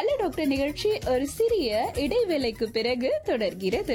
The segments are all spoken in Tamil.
ஹலோ டாக்டர் நிகழ்ச்சி ஒரு சிறிய இடைவேளைக்கு பிறகு தொடர்கிறது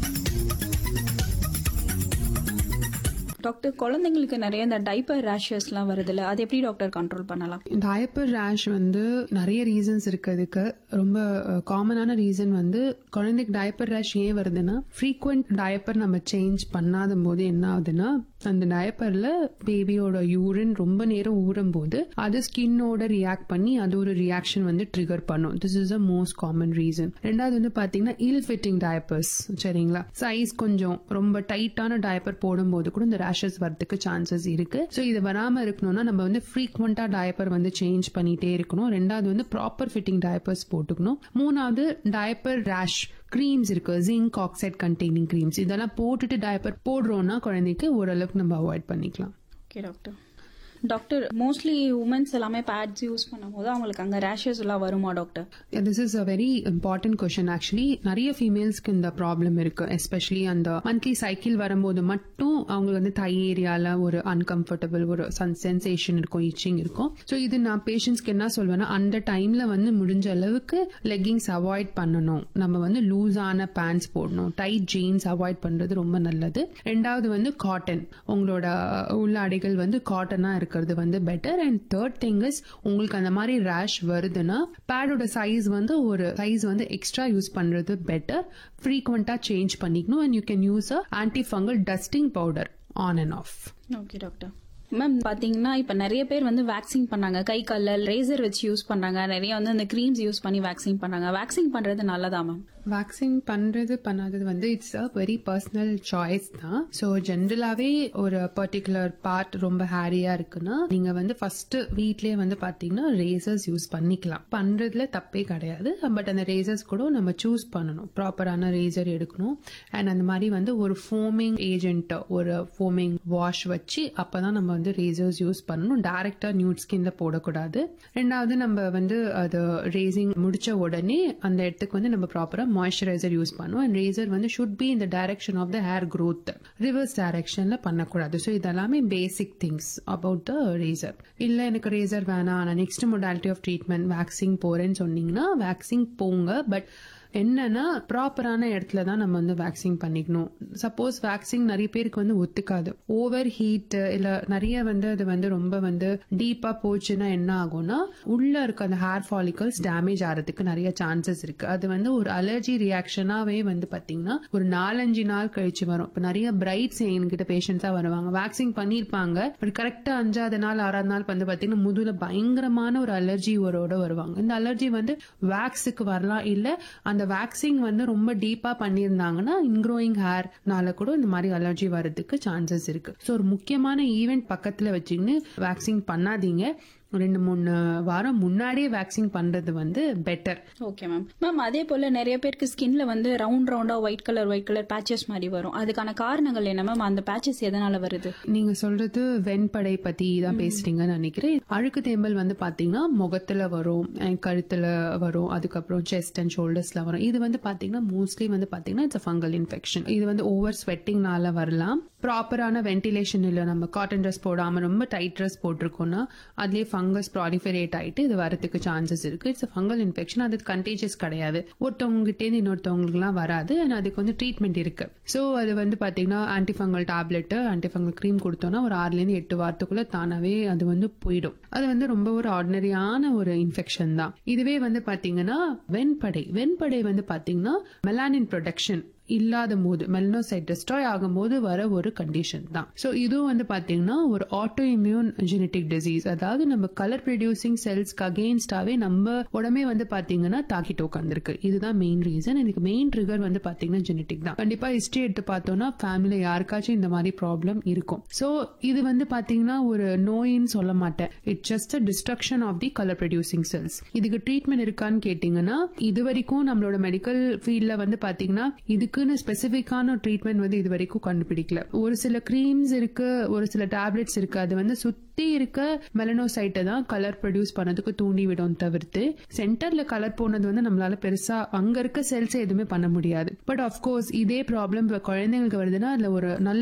டாக்டர் குழந்தைங்களுக்கு நிறைய இந்த டைப்பர் ரேஷஸ்லாம் வருதுல்ல அது எப்படி டாக்டர் கண்ட்ரோல் பண்ணலாம் டயப்பர் ரேஷ் வந்து நிறைய ரீசன்ஸ் இருக்கு அதுக்கு ரொம்ப காமனான ரீசன் வந்து குழந்தைக்கு டயப்பர் ரேஷ் ஏன் வருதுன்னா ஃப்ரீக்வெண்ட் டயப்பர் நம்ம சேஞ்ச் பண்ணாத போது என்ன ஆகுதுன்னா அந்த டயப்பர்ல பேபியோட யூரின் ரொம்ப நேரம் ஊறும் போது அது ஸ்கின்னோட ரியாக்ட் பண்ணி அது ஒரு ரியாக்ஷன் வந்து ட்ரிகர் பண்ணும் this is a most common reason ரெண்டாவது வந்து பாத்தீங்கன்னா இல் ஃபிட்டிங் டயப்பர்ஸ் சரிங்களா சைஸ் கொஞ்சம் ரொம்ப டைட்டான டயப்பர் போடும்போது கூட இந்த ரேஷஸ் வரதுக்கு சான்சஸ் இருக்கு ஸோ இது வராம இருக்கணும்னா நம்ம வந்து ஃப்ரீக்வெண்டா டயப்பர் வந்து சேஞ்ச் பண்ணிட்டே இருக்கணும் ரெண்டாவது வந்து ப்ராப்பர் ஃபிட்டிங் டயப்பர்ஸ் போட்டுக்கணும் மூணாவது டயப்பர் ரேஷ் க்ரீம்ஸ் இருக்கு ஜிங்க் ஆக்சைட் கண்டெய்னிங் க்ரீம்ஸ் இதெல்லாம் போட்டுட்டு டயப்பர் போடுறோம்னா குழந்தைக்கு ஓரளவுக்கு நம்ம அவாய்ட் பண்ணிக்கலாம் okay doctor doctor mostly womens எல்லாமே பேட்ஸ் யூஸ் பண்ணும்போது அவங்களுக்கு அங்க ரேஷஸ் எல்லாம் வருமா doctor this is a very important question actually நிறைய ஃபீமேல்ஸ்க்கு இந்த ப்ராப்ளம் இருக்கு எஸ்பெஷலி அந்த மந்த்லி சைக்கிள் வரும்போது மட்டும் அவங்களுக்கு வந்து தை ஏரியால ஒரு அன்கம்ஃபர்டபுள் ஒரு சென்சேஷன் இருக்கும் இச்சிங் இருக்கும் ஸோ இது நான் பேஷண்ட்ஸ்க்கு என்ன சொல்வேன்னா அந்த டைம்ல வந்து முடிஞ்ச அளவுக்கு லெக்கிங்ஸ் அவாய்ட் பண்ணணும் நம்ம வந்து லூஸான பேண்ட்ஸ் போடணும் டைட் ஜீன்ஸ் அவாய்ட் பண்றது ரொம்ப நல்லது ரெண்டாவது வந்து காட்டன் உங்களோட உள்ளாடைகள் வந்து காட்டனா இருக்கிறது வந்து better and third thing is உங்களுக்கு அந்த மாதிரி ரேஷ் வருதுன்னா பேடோட சைஸ் வந்து ஒரு சைஸ் வந்து எக்ஸ்ட்ரா யூஸ் பண்றது பெட்டர் ஃப்ரீக்வெண்டா சேஞ்ச் பண்ணிக்கணும் and you can use a anti fungal dusting powder on and off okay doctor ma'am பாத்தீங்கன்னா இப்ப நிறைய பேர் வந்து வேக்சின் பண்ணாங்க கை கால்ல லேசர் வச்சு யூஸ் பண்ணாங்க நிறைய வந்து அந்த கிரீம்ஸ் யூஸ் பண்ணி வேக்சின் பண்ணாங்க வேக்சின் பண்றது நல்லதா மேம் வேக்சின் பண்றது பண்ணாதது வந்து it's a very personal choice தான் ஸோ ஜென்ரலாவே ஒரு பர்டிகுலர் பார்ட் ரொம்ப ஹேரியா இருக்குன்னா நீங்க வந்து ஃபர்ஸ்ட் வீட்லயே வந்து பாத்தீங்கன்னா ரேசர்ஸ் யூஸ் பண்ணிக்கலாம் பண்றதுல தப்பே கிடையாது பட் அந்த ரேசர்ஸ் கூட நம்ம சூஸ் பண்ணணும் ப்ராப்பரான ரேசர் எடுக்கணும் அண்ட் அந்த மாதிரி வந்து ஒரு ஃபோமிங் ஏஜென்ட் ஒரு ஃபோமிங் வாஷ் வச்சு அப்பதான் நம்ம வந்து ரேசர்ஸ் யூஸ் பண்ணணும் டைரக்டா நியூட் ஸ்கின்ல போடக்கூடாது ரெண்டாவது நம்ம வந்து அது ரேசிங் முடிச்ச உடனே அந்த இடத்துக்கு வந்து நம்ம ப்ராப்பரா மாய்ஸ்சரைசர் யூஸ் பண்ணுவோம் அண்ட் ரேசர் வந்து ஷுட் பி இந்த direction of the hair growth reverse டைரக்ஷன்ல பண்ணக்கூடாது ஸோ இதெல்லாமே basic things about the razor இல்ல எனக்கு ரேசர் வேணாம் நான் next modality of treatment vaccine போறேன்னு சொன்னீங்கன்னா வேக்சின் போங்க பட் என்னன்னா ப்ராப்பரான இடத்துல தான் நம்ம வந்து வேக்சின் பண்ணிக்கணும் சப்போஸ் வேக்சின் நிறைய பேருக்கு வந்து ஒத்துக்காது ஓவர் ஹீட் இல்ல நிறைய வந்து அது வந்து ரொம்ப வந்து டீப்பா போச்சுன்னா என்ன ஆகும்னா உள்ள இருக்க அந்த ஹேர் ஃபாலிகல்ஸ் டேமேஜ் ஆகிறதுக்கு நிறைய சான்சஸ் இருக்கு அது வந்து ஒரு அலர்ஜி ரியாக்ஷனாவே வந்து பாத்தீங்கன்னா ஒரு நாலஞ்சு நாள் கழிச்சு வரும் இப்ப நிறைய பிரைட்ஸ் என்கிட்ட பேஷண்ட்ஸா வருவாங்க வேக்சின் பண்ணிருப்பாங்க பட் கரெக்டா அஞ்சாவது நாள் ஆறாவது நாள் வந்து பாத்தீங்கன்னா முதுகுல பயங்கரமான ஒரு அலர்ஜி ஒரோட வருவாங்க இந்த அலர்ஜி வந்து வேக்ஸுக்கு வரலாம் இல்ல அந்த வேக்சின் வந்து ரொம்ப டீப்பா பண்ணியிருந்தாங்கன்னா இன்க்ரோயிங் ஹேர்னால கூட இந்த மாதிரி அலர்ஜி வர்றதுக்கு சான்சஸ் இருக்கு ஸோ ஒரு முக்கியமான ஈவெண்ட் பக்கத்துல வச்சுக்கின்னு வேக்சின் பண்ணாதீங்க ரெண்டு மூணு வாரம் முன்னாடியே வேக்சின் பண்றது வந்து பெட்டர் ஓகே மேம் மேம் அதே போல நிறைய பேருக்கு ஸ்கின்ல வந்து ரவுண்ட் ரவுண்டா white colour white colour patches மாதிரி வரும் அதுக்கான காரணங்கள் என்ன மேம் அந்த பேச்சஸ் எதனால வருது நீங்க சொல்றது வெண்படை பத்தி தான் பேசுறீங்கன்னு நினைக்கிறேன் அழுக்கு தேம்பல் வந்து பாத்தீங்கன்னா முகத்துல வரும் and கழுத்துல வரும் அதுக்கப்புறம் செஸ்ட் அண்ட் ஷோல்டர்ஸ்ல வரும் இது வந்து பாத்தீங்கன்னா மோஸ்ட்லி வந்து பாத்தீங்கன்னா இட்ஸ் ஃபங்கல் இன்ஃபெக்ஷன் இது வந்து ஓவர் ஸ்வெட்டிங்னால வரலாம் ப்ராப்பரான வென்டிலேஷன் இல்ல நம்ம காட்டன் ட்ரெஸ் போடாம ரொம்ப டைட் ட்ரெஸ் போட்டிருக்கோம்னா அதுலயே ஃபங்கஸ் ப்ராலிஃபரேட் ஆயிட்டு இது வரதுக்கு சான்சஸ் இருக்கு இட்ஸ் ஃபங்கல் இன்ஃபெக்ஷன் அது கண்டேஜியஸ் கிடையாது ஒருத்தவங்ககிட்ட இருந்து இன்னொருத்தவங்களுக்குலாம் வராது அண்ட் அதுக்கு வந்து ட்ரீட்மெண்ட் இருக்கு ஸோ அது வந்து பாத்தீங்கன்னா ஆன்டிஃபங்கல் டேப்லெட் ஆன்டிஃபங்கல் க்ரீம் கொடுத்தோம்னா ஒரு ஆறுல இருந்து எட்டு வாரத்துக்குள்ள தானாவே அது வந்து போயிடும் அது வந்து ரொம்ப ஒரு ஆர்டினரியான ஒரு இன்ஃபெக்ஷன் தான் இதுவே வந்து பாத்தீங்கன்னா வெண்படை வெண்படை வந்து பாத்தீங்கன்னா மெலானின் ப்ரொடக்ஷன் இல்லாத போது மெலனோசைட் டெஸ்ட்ராய் ஆகும்போது வர ஒரு கண்டிஷன் தான் ஸோ இதுவும் வந்து பாத்தீங்கன்னா ஒரு ஆட்டோ இம்யூன் ஜெனட்டிக் டிசீஸ் அதாவது நம்ம கலர் ப்ரொடியூசிங் செல்ஸ்க்கு அகெயின்ஸ்டாவே நம்ம உடம்பே வந்து பாத்தீங்கன்னா தாக்கிட்டு உட்காந்துருக்கு இதுதான் மெயின் ரீசன் எனக்கு மெயின் ட்ரிகர் வந்து பாத்தீங்கன்னா ஜெனட்டிக் தான் கண்டிப்பா ஹிஸ்டரி எடுத்து பார்த்தோம்னா ஃபேமிலியில யாருக்காச்சும் இந்த மாதிரி ப்ராப்ளம் இருக்கும் ஸோ இது வந்து பாத்தீங்கன்னா ஒரு நோயின்னு சொல்ல மாட்டேன் it just destruction of the colour producing cells இதுக்கு ட்ரீட்மெண்ட் இருக்கான்னு கேட்டீங்கன்னா இது வரைக்கும் நம்மளோட மெடிக்கல் ஃபீல்ட்ல வந்து பாத்தீங்கன்னா இதுக்குன்னு ஸ்பெசிபிக்கான ட்ரீட்மெண்ட் வந்து இது வரைக்கும் கண்டுபிடிக்கல ஒரு சில கிரீம்ஸ் இருக்கு ஒரு சில டேப்லெட்ஸ் இருக்கு அது வந்து சுத்தி இருக்க மெலனோசைட்டை தான் கலர் ப்ரொடியூஸ் பண்ணதுக்கு தூண்டி விடும் தவிர்த்து சென்டர்ல கலர் போனது வந்து நம்மளால பெருசா அங்க இருக்க செல்ஸ் எதுவுமே பண்ண முடியாது பட் ஆஃப்கோர்ஸ் இதே ப்ராப்ளம் குழந்தைங்களுக்கு வருதுன்னா அதுல ஒரு நல்ல